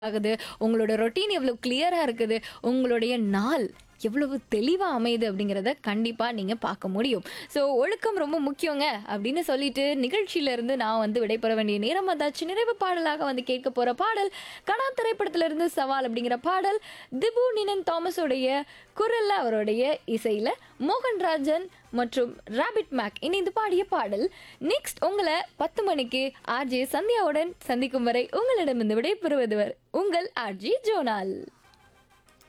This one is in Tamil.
ஆகுது உங்களோட ரொட்டீன் எவ்வளோ கிளியராக இருக்குது உங்களுடைய நாள் எவ்வளவு தெளிவாக அமையுது அப்படிங்கிறத கண்டிப்பாக நீங்கள் பார்க்க முடியும் ஸோ ஒழுக்கம் ரொம்ப முக்கியங்க அப்படின்னு சொல்லிட்டு நிகழ்ச்சியிலேருந்து நான் வந்து விடைபெற வேண்டிய நேரம் வந்தாச்சு நிறைவு பாடலாக வந்து கேட்க போகிற பாடல் கனா திரைப்படத்திலிருந்து சவால் அப்படிங்கிற பாடல் திபு நினன் தாமஸோடைய குரல்ல அவருடைய இசையில் மோகன்ராஜன் மற்றும் ராபிட் மேக் இணைந்து பாடிய பாடல் நெக்ஸ்ட் உங்களை பத்து மணிக்கு ஆர்ஜே சந்தியாவுடன் சந்திக்கும் வரை உங்களிடமிருந்து விடைபெறுவது உங்கள் ஆர்ஜி ஜோனால்